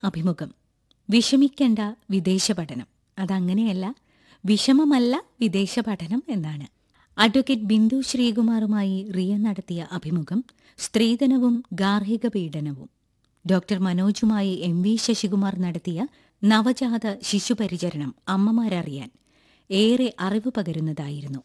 അഭിമുഖം വിഷമിക്കേണ്ട വിദേശ പഠനം അതങ്ങനെയല്ല വിഷമമല്ല വിദേശ പഠനം എന്നാണ് അഡ്വക്കേറ്റ് ബിന്ദു ശ്രീകുമാറുമായി റിയ നടത്തിയ അഭിമുഖം സ്ത്രീധനവും ഗാർഹിക പീഡനവും ഡോക്ടർ മനോജുമായി എം വി ശശികുമാർ നടത്തിയ നവജാത ശിശുപരിചരണം അമ്മമാരറിയാൻ ഏറെ അറിവ് പകരുന്നതായിരുന്നു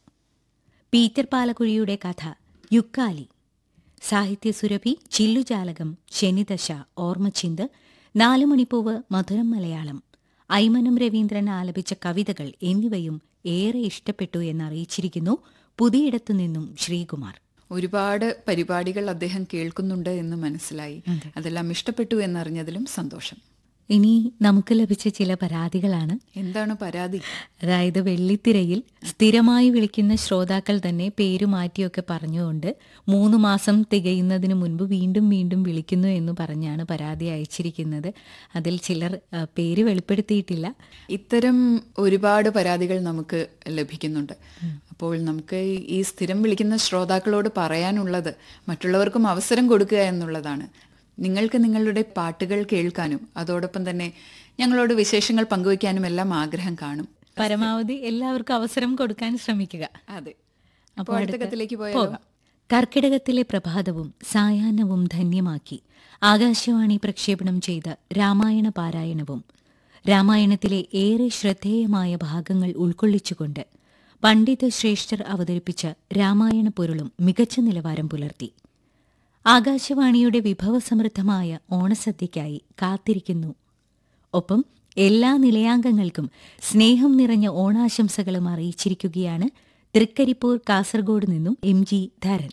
പീറ്റർ പാലക്കുഴിയുടെ കഥ യുക്കാലി സാഹിത്യസുരഭി ചില്ലുജാലകം ശനിദശ ഓർമ്മച്ചിന്ത് നാലുമണിപ്പൂവ് മധുരം മലയാളം ഐമനം രവീന്ദ്രൻ ആലപിച്ച കവിതകൾ എന്നിവയും ഏറെ ഇഷ്ടപ്പെട്ടു എന്നറിയിച്ചിരിക്കുന്നു പുതിയിടത്തു നിന്നും ശ്രീകുമാർ ഒരുപാട് പരിപാടികൾ അദ്ദേഹം കേൾക്കുന്നുണ്ട് എന്ന് മനസ്സിലായി അതെല്ലാം ഇഷ്ടപ്പെട്ടു എന്നറിഞ്ഞതിലും സന്തോഷം ഇനി നമുക്ക് ലഭിച്ച ചില പരാതികളാണ് എന്താണ് പരാതി അതായത് വെള്ളിത്തിരയിൽ സ്ഥിരമായി വിളിക്കുന്ന ശ്രോതാക്കൾ തന്നെ പേര് മാറ്റിയൊക്കെ പറഞ്ഞുകൊണ്ട് മൂന്ന് മാസം തികയുന്നതിന് മുൻപ് വീണ്ടും വീണ്ടും വിളിക്കുന്നു എന്ന് പറഞ്ഞാണ് പരാതി അയച്ചിരിക്കുന്നത് അതിൽ ചിലർ ആ, പേര് വെളിപ്പെടുത്തിയിട്ടില്ല ഇത്തരം ഒരുപാട് പരാതികൾ നമുക്ക് ലഭിക്കുന്നുണ്ട് അപ്പോൾ നമുക്ക് ഈ സ്ഥിരം വിളിക്കുന്ന ശ്രോതാക്കളോട് പറയാനുള്ളത് മറ്റുള്ളവർക്കും അവസരം കൊടുക്കുക എന്നുള്ളതാണ് നിങ്ങൾക്ക് നിങ്ങളുടെ പാട്ടുകൾ കേൾക്കാനും അതോടൊപ്പം തന്നെ ഞങ്ങളോട് വിശേഷങ്ങൾ പങ്കുവയ്ക്കാനും എല്ലാം ആഗ്രഹം കാണും പരമാവധി എല്ലാവർക്കും അവസരം കൊടുക്കാൻ ശ്രമിക്കുക അതെ അപ്പോൾ അടുത്ത കത്തിലേക്ക് പോയാലോ പോകാം കർക്കിടകത്തിലെ പ്രഭാതവും സായാഹ്നവും ധന്യമാക്കി ആകാശവാണി പ്രക്ഷേപണം ചെയ്ത രാമായണ പാരായണവും രാമായണത്തിലെ ഏറെ ശ്രദ്ധേയമായ ഭാഗങ്ങൾ ഉൾക്കൊള്ളിച്ചുകൊണ്ട് പണ്ഡിത ശ്രേഷ്ഠർ അവതരിപ്പിച്ച രാമായണ പൊരുളും മികച്ച നിലവാരം പുലർത്തി ആകാശവാണിയുടെ വിഭവസമൃദ്ധമായ ഓണസദ്യയ്ക്കായി കാത്തിരിക്കുന്നു ഒപ്പം എല്ലാ നിലയാംഗങ്ങൾക്കും സ്നേഹം നിറഞ്ഞ ഓണാശംസകളും അറിയിച്ചിരിക്കുകയാണ് തൃക്കരിപ്പൂർ കാസർഗോഡ് നിന്നും എം ജി ധരൻ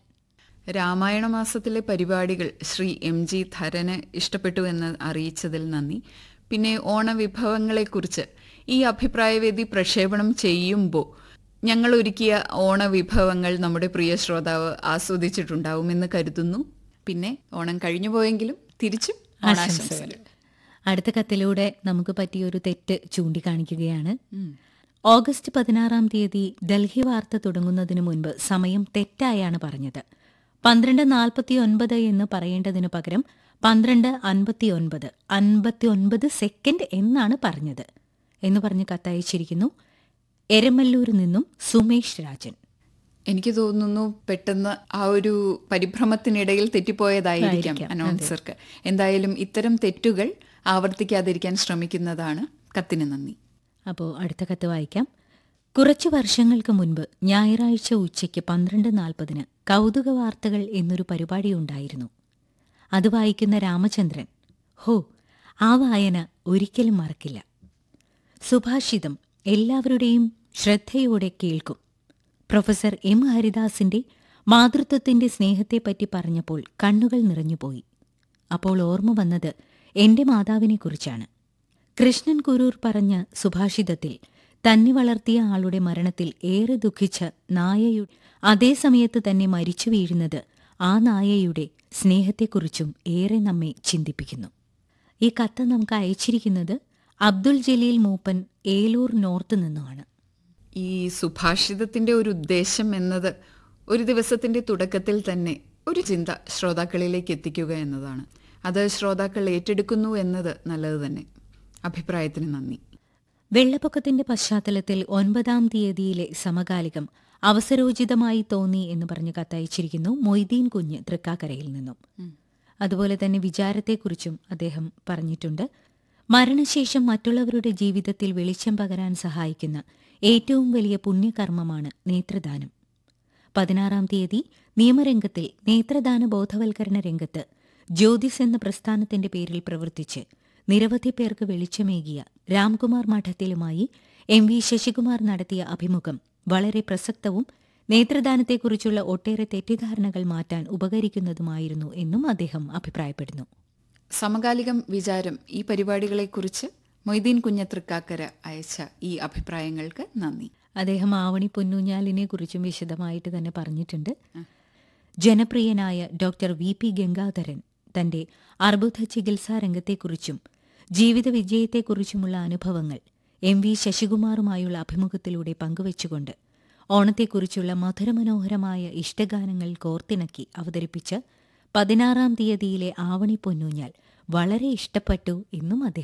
രാമായണ മാസത്തിലെ പരിപാടികൾ ശ്രീ എം ജി ധരന് ഇഷ്ടപ്പെട്ടു എന്ന് അറിയിച്ചതിൽ നന്ദി പിന്നെ ഓണവിഭവങ്ങളെക്കുറിച്ച് ഈ അഭിപ്രായവേദി പ്രക്ഷേപണം ചെയ്യുമ്പോൾ ഞങ്ങൾ ഒരുക്കിയ ഓണവിഭവങ്ങൾ നമ്മുടെ പ്രിയ ശ്രോതാവ് ആസ്വദിച്ചിട്ടുണ്ടാവുമെന്ന് കരുതുന്നു പിന്നെ ഓണം കഴിഞ്ഞു പോയെങ്കിലും തിരിച്ചും ഓണാശംസകൾ അടുത്ത കത്തിലൂടെ നമുക്ക് പറ്റിയൊരു തെറ്റ് ചൂണ്ടിക്കാണിക്കുകയാണ് ഓഗസ്റ്റ് പതിനാറാം തീയതി ഡൽഹി വാർത്ത തുടങ്ങുന്നതിന് മുൻപ് സമയം തെറ്റായാണ് പറഞ്ഞത് പന്ത്രണ്ട് നാൽപ്പത്തി ഒൻപത് എന്ന് പറയേണ്ടതിനു പകരം പന്ത്രണ്ട് അൻപത്തി ഒൻപത് അൻപത്തി ഒൻപത് സെക്കൻഡ് എന്നാണ് പറഞ്ഞത് എന്ന് പറഞ്ഞ് കത്തയച്ചിരിക്കുന്നു എരമല്ലൂരിൽ നിന്നും സുമേഷ് രാജൻ എനിക്ക് തോന്നുന്നു പെട്ടെന്ന് ആ ഒരു പരിഭ്രമത്തിനിടയിൽ തെറ്റിപ്പോയതായിരിക്കാം ആയിരിക്കാം, അനൗൺസർക്ക് എന്തായാലും ഇത്തരം തെറ്റുകൾ ആവർത്തിക്കാതിരിക്കാൻ ശ്രമിക്കുന്നതാണ് കത്തിന് നന്ദി അപ്പോൾ അടുത്ത കത്ത് വായിക്കാം കുറച്ചു വർഷങ്ങൾക്ക് മുൻപ് ഞായറാഴ്ച ഉച്ചയ്ക്ക് പന്ത്രണ്ട് നാൽപ്പതിന് കൗതുക വാർത്തകൾ എന്നൊരു പരിപാടി ഉണ്ടായിരുന്നു അത് വായിക്കുന്ന രാമചന്ദ്രൻ ഹോ ആ വായന ഒരിക്കലും മറക്കില്ല സുഭാഷിതം എല്ലാവരുടെയും ശ്രദ്ധയോടെ കേൾക്കും പ്രൊഫസർ എം ഹരിദാസിന്റെ മാതൃത്വത്തിന്റെ സ്നേഹത്തെപ്പറ്റി പറഞ്ഞപ്പോൾ കണ്ണുകൾ നിറഞ്ഞുപോയി അപ്പോൾ ഓർമ്മ വന്നത് എന്റെ മാതാവിനെക്കുറിച്ചാണ് കൃഷ്ണൻ കുരൂർ പറഞ്ഞ സുഭാഷിതത്തിൽ തന്നെ വളർത്തിയ ആളുടെ മരണത്തിൽ ഏറെ ദുഃഖിച്ച നായയുടെ അതേ സമയത്ത് തന്നെ മരിച്ചു വീഴുന്നത് ആ നായയുടെ സ്നേഹത്തെക്കുറിച്ചും ഏറെ നമ്മെ ചിന്തിപ്പിക്കുന്നു ഈ കത്ത് നമുക്ക് അയച്ചിരിക്കുന്നത് അബ്ദുൽ ജലീൽ മൂപ്പൻ ഏലൂർ നോർത്ത് നിന്നുമാണ് ഈ സുഭാഷിതത്തിന്റെ ഒരു ഉദ്ദേശം എന്നത് ഒരു ദിവസത്തിന്റെ തുടക്കത്തിൽ തന്നെ ഒരു ചിന്ത ശ്രോതാക്കളിലേക്ക് എത്തിക്കുക എന്നതാണ് അത് ശ്രോതാക്കൾ ഏറ്റെടുക്കുന്നു എന്നത് നല്ലത് തന്നെ അഭിപ്രായത്തിന് നന്ദി വെള്ളപ്പൊക്കത്തിന്റെ പശ്ചാത്തലത്തിൽ ഒൻപതാം തീയതിയിലെ സമകാലികം അവസരോചിതമായി തോന്നി എന്ന് പറഞ്ഞ് കത്തയച്ചിരിക്കുന്നു മൊയ്തീൻ കുഞ്ഞ് തൃക്കാക്കരയിൽ നിന്നും അതുപോലെ തന്നെ വിചാരത്തെക്കുറിച്ചും അദ്ദേഹം പറഞ്ഞിട്ടുണ്ട് മരണശേഷം മറ്റുള്ളവരുടെ ജീവിതത്തിൽ വെളിച്ചം പകരാൻ സഹായിക്കുന്ന ഏറ്റവും വലിയ പുണ്യകർമ്മമാണ് നേത്രദാനം പതിനാറാം തീയതി നിയമരംഗത്തിൽ നേത്രദാന ബോധവൽക്കരണ രംഗത്ത് ജ്യോതിസ് എന്ന പ്രസ്ഥാനത്തിന്റെ പേരിൽ പ്രവർത്തിച്ച് നിരവധി പേർക്ക് വെളിച്ചമേകിയ രാംകുമാർ മഠത്തിലുമായി എം വി ശശികുമാർ നടത്തിയ അഭിമുഖം വളരെ പ്രസക്തവും നേത്രദാനത്തെക്കുറിച്ചുള്ള ഒട്ടേറെ തെറ്റിദ്ധാരണകൾ മാറ്റാൻ ഉപകരിക്കുന്നതുമായിരുന്നു എന്നും അദ്ദേഹം അഭിപ്രായപ്പെടുന്നു സമകാലികം വിചാരം ഈ പരിപാടികളെക്കുറിച്ച് മൊയ്തീൻ കുഞ്ഞത്തൃക്കാക്കര അയച്ച ഈ അഭിപ്രായങ്ങൾക്ക് നന്ദി അദ്ദേഹം ആവണി പൊന്നൂഞ്ഞാലിനെ കുറിച്ചും വിശദമായിട്ട് തന്നെ പറഞ്ഞിട്ടുണ്ട് ജനപ്രിയനായ ഡോക്ടർ വി പി ഗംഗാധരൻ തന്റെ അർബുദ ചികിത്സാ രംഗത്തെക്കുറിച്ചും ജീവിത വിജയത്തെക്കുറിച്ചുമുള്ള അനുഭവങ്ങൾ എം വി ശശികുമാറുമായുള്ള അഭിമുഖത്തിലൂടെ പങ്കുവച്ചുകൊണ്ട് ഓണത്തെക്കുറിച്ചുള്ള മധുരമനോഹരമായ ഇഷ്ടഗാനങ്ങൾ കോർത്തിണക്കി അവതരിപ്പിച്ച പതിനാറാം തീയതിയിലെ ആവണി പൊന്നൂഞ്ഞാൽ വളരെ ഇഷ്ടപ്പെട്ടു എന്നും അദ്ദേഹം